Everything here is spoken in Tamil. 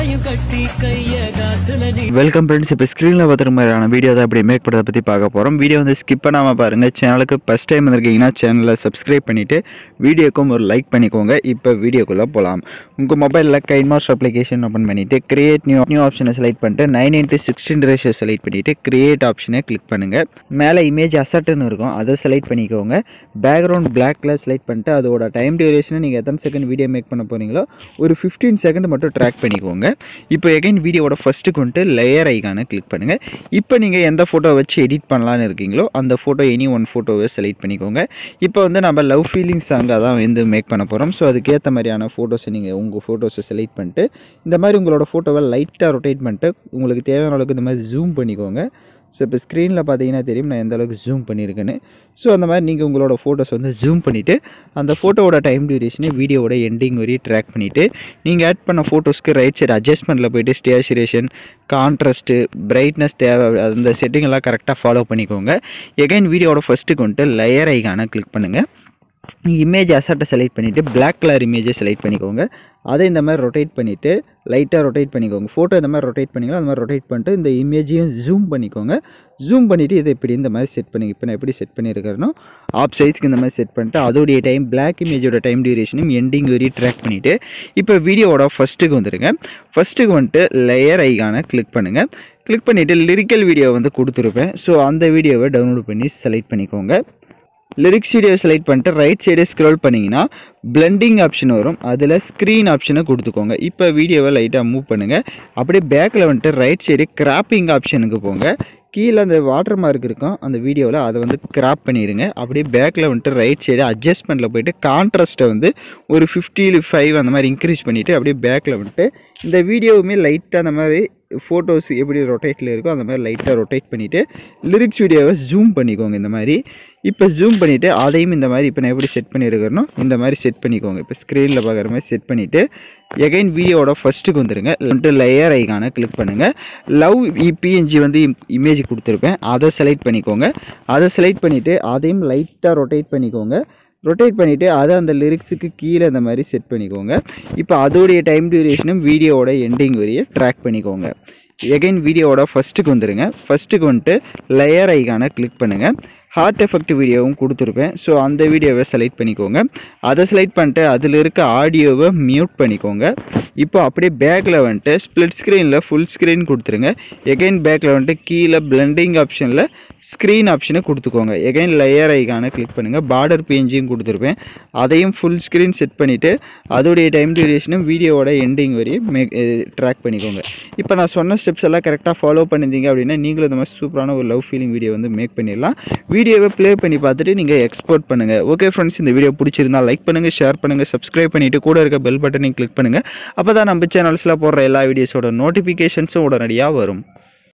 மாலையும் கட்டி கைய காத்துல நீ வெல்கம் ஃப்ரெண்ட்ஸ் இப்போ ஸ்க்ரீனில் பார்த்துற மாதிரியான வீடியோ தான் இப்படி மேக் பண்ணுறதை பற்றி பார்க்க போகிறோம் வீடியோ வந்து ஸ்கிப் பண்ணாமல் பாருங்கள் சேனலுக்கு ஃபஸ்ட் டைம் வந்திருக்கீங்கன்னா சேனலை சப்ஸ்கிரைப் பண்ணிவிட்டு வீடியோக்கும் ஒரு லைக் பண்ணிக்கோங்க இப்போ வீடியோக்குள்ளே போகலாம் உங்கள் மொபைலில் கைன் மாஸ்டர் அப்ளிகேஷன் ஓப்பன் பண்ணிவிட்டு கிரியேட் நியூ நியூ ஆப்ஷனை செலக்ட் பண்ணிட்டு nine into sixteen ratio select பண்ணிவிட்டு கிரியேட் ஆப்ஷனை கிளிக் பண்ணுங்கள் மேலே இமேஜ் அசட்டுன்னு இருக்கும் அதை செலக்ட் பண்ணிக்கோங்க பேக்ரவுண்ட் பிளாக் கலர் செலக்ட் பண்ணிட்டு அதோட டைம் டியூரேஷனை நீங்கள் எத்தனை செகண்ட் வீடியோ மேக் பண்ண போகிறீங்களோ ஒரு ஃபிஃப்டீன் செகண்ட் மட்டும் ட்ராக் பண்ணிக்கோங்க இப்போ எகைன் வீடியோவோட ஃபஸ்ட்டுக்கு வந்துட்டு லேயர் ஐக்கானை கிளிக் பண்ணுங்கள் இப்போ நீங்கள் எந்த ஃபோட்டோ வச்சு எடிட் பண்ணலான்னு இருக்கீங்களோ அந்த ஃபோட்டோ எனி ஒன் ஃபோட்டோவை செலக்ட் பண்ணிக்கோங்க இப்போ வந்து நம்ம லவ் ஃபீலிங் சாங்காக தான் வந்து மேக் பண்ண போகிறோம் ஸோ அதுக்கேற்ற மாதிரியான ஃபோட்டோஸை நீங்கள் உங்கள் ஃபோட்டோஸை செலக்ட் பண்ணிட்டு இந்த மாதிரி உங்களோட ஃபோட்டோவை லைட்டாக ரொட்டேட் பண்ணிட்டு உங்களுக்கு தேவையான அளவுக்கு இந்த மாதிரி ஜூம் பண்ணிக்கோங்க ஸோ இப்போ ஸ்க்ரீனில் பார்த்தீங்கன்னா தெரியும் நான் எந்த அளவுக்கு ஜூம் பண்ணியிருக்கேன்னு ஸோ அந்த மாதிரி நீங்கள் உங்களோட ஃபோட்டோஸ் வந்து ஜூம் பண்ணிவிட்டு அந்த ஃபோட்டோவோட டைம் டியூரேஷனை வீடியோவோட எண்டிங் வரையும் ட்ராக் பண்ணிவிட்டு நீங்கள் ஆட் பண்ண ஃபோட்டோஸ்க்கு ரைட் சைடு அட்ஜஸ்ட்மெண்ட்டில் போயிட்டு ஸ்டேச்சுரேஷன் கான்ட்ராஸ்ட்டு பிரைட்னஸ் தேவை அந்த செட்டிங் எல்லாம் கரெக்டாக ஃபாலோ பண்ணிக்கோங்க எகைன் வீடியோவோட ஃபஸ்ட்டுக்கு வந்துட்டு லேயர் ஐக்கான கிளிக் பண்ணுங்கள் இமேஜ் அசட்டை செலக்ட் பண்ணிவிட்டு பிளாக் கலர் இமேஜை செலக்ட் பண்ணிக்கோங்க அதை இந்த மாதிரி ரொட்டேட் பண்ணிவிட்டு லைட்டாக ரொட்டேட் பண்ணிக்கோங்க ஃபோட்டோ இந்த மாதிரி ரொட்டேட் பண்ணிக்கலாம் அந்த மாதிரி ரொட்டேட் பண்ணிட்டு இந்த இமேஜையும் ஜூம் பண்ணிக்கோங்க ஜூம் பண்ணிவிட்டு இதை இப்படி இந்த மாதிரி செட் பண்ணி இப்போ நான் எப்படி செட் பண்ணியிருக்கிறேனோ ஆப் சைஸ்க்கு இந்த மாதிரி செட் பண்ணிட்டு அதோடைய டைம் பிளாக் இமேஜோட டைம் டியூரேஷனும் எண்டிங் வரையும் ட்ராக் பண்ணிவிட்டு இப்போ வீடியோவோட ஃபஸ்ட்டுக்கு வந்துடுங்க ஃபஸ்ட்டுக்கு வந்துட்டு லேயர் ஐக்கான கிளிக் பண்ணுங்கள் கிளிக் பண்ணிவிட்டு லிரிக்கல் வீடியோ வந்து கொடுத்துருப்பேன் ஸோ அந்த வீடியோவை டவுன்லோட் பண்ணி செலக்ட் பண்ணிக்கோங்க லிரிக்ஸ் வீடியோ செலக்ட் பண்ணிட்டு ரைட் சைடு ஸ்க்ரோல் பண்ணிங்கன்னா பிளெண்டிங் ஆப்ஷன் வரும் அதில் ஸ்க்ரீன் ஆப்ஷனை கொடுத்துக்கோங்க இப்போ வீடியோவை லைட்டாக மூவ் பண்ணுங்கள் அப்படியே பேக்கில் வந்துட்டு ரைட் சைடு கிராப்பிங் ஆப்ஷனுக்கு போங்க கீழே அந்த வாட்டர் மார்க் இருக்கும் அந்த வீடியோவில் அதை வந்து கிராப் பண்ணிடுங்க அப்படியே பேக்கில் வந்துட்டு ரைட் சைடு அட்ஜஸ்ட்மெண்ட்டில் போயிட்டு கான்ட்ராஸ்ட்டை வந்து ஒரு ஃபிஃப்டி ஃபைவ் அந்த மாதிரி இன்க்ரீஸ் பண்ணிவிட்டு அப்படியே பேக்கில் வந்துட்டு இந்த வீடியோவுமே லைட்டாக அந்த மாதிரி ஃபோட்டோஸ் எப்படி ரொட்டேட்டில் இருக்கோ அந்த மாதிரி லைட்டாக ரொட்டேட் பண்ணிவிட்டு லிரிக்ஸ் வீடியோவை ஜூம் பண்ணிக்கோங்க இந்த மாதிரி இப்போ ஜூம் பண்ணிவிட்டு அதையும் இந்த மாதிரி இப்போ நான் எப்படி செட் பண்ணியிருக்கிறனோ இந்த மாதிரி செட் பண்ணிக்கோங்க இப்போ ஸ்க்ரீனில் பார்க்குற மாதிரி செட் பண்ணிவிட்டு எகைன் வீடியோவோட ஃபஸ்ட்டுக்கு வந்துருங்க வந்துட்டு லேயர் ஐக்கான கிளிக் பண்ணுங்கள் லவ் இபிஎன்ஜி வந்து இமேஜ் கொடுத்துருப்பேன் அதை செலக்ட் பண்ணிக்கோங்க அதை செலக்ட் பண்ணிவிட்டு அதையும் லைட்டாக ரொட்டேட் பண்ணிக்கோங்க ரொட்டேட் பண்ணிவிட்டு அதை அந்த லிரிக்ஸுக்கு கீழே இந்த மாதிரி செட் பண்ணிக்கோங்க இப்போ அதோடைய டைம் டியூரேஷனும் வீடியோவோட எண்டிங் வரைய ட்ராக் பண்ணிக்கோங்க எகைன் வீடியோவோட ஃபஸ்ட்டுக்கு வந்துடுங்க ஃபஸ்ட்டுக்கு வந்துட்டு லேயர் ஐக்கான கிளிக் பண்ணுங்கள் ஹார்ட் எஃபெக்ட் வீடியோவும் கொடுத்துருப்பேன் ஸோ அந்த வீடியோவை செலக்ட் பண்ணிக்கோங்க அதை செலக்ட் பண்ணிட்டு அதில் இருக்க ஆடியோவை மியூட் பண்ணிக்கோங்க இப்போ அப்படியே பேக்கில் வந்துட்டு ஸ்ப்ளிட் ஸ்க்ரீனில் ஃபுல் ஸ்க்ரீன் கொடுத்துருங்க எகைன் பேக்கில் வந்துட்டு கீழே பிளெண்டிங் ஆப்ஷனில் ஸ்க்ரீன் ஆப்ஷனை கொடுத்துக்கோங்க எகைன் லேயர் ஐக்கான கிளிக் பண்ணுங்கள் பார்டர் பேஞ்சியும் கொடுத்துருப்பேன் அதையும் ஃபுல் ஸ்க்ரீன் செட் பண்ணிவிட்டு அதோடைய டைம் டியூரேஷனும் வீடியோவோட எண்டிங் வரையும் மேக் ட்ராக் பண்ணிக்கோங்க இப்போ நான் சொன்ன ஸ்டெப்ஸ் எல்லாம் கரெக்டாக ஃபாலோ பண்ணியிருந்தீங்க அப்படின்னா நீங்களும் இந்த மாதிரி சூப்பரான ஒரு லவ் ஃபீலிங் வீடியோ வந்து மேக் பண்ணிடலாம் வீடியோவை ப்ளே பண்ணி பார்த்துட்டு நீங்கள் எக்ஸ்போர்ட் பண்ணுங்கள் ஓகே ஃப்ரெண்ட்ஸ் இந்த வீடியோ பிடிச்சிருந்தா லைக் பண்ணுங்கள் ஷேர் பண்ணுங்கள் சப்ஸ்கிரைப் பண்ணிவிட்டு கூட இருக்க பெல் பட்டனையும் கிளிக் பண்ணுங்கள் அப்போ தான் நம்ம சேனல்ஸில் போடுற எல்லா வீடியோஸோட நோட்டிஃபிகேஷன்ஸும் உடனடியாக வரும்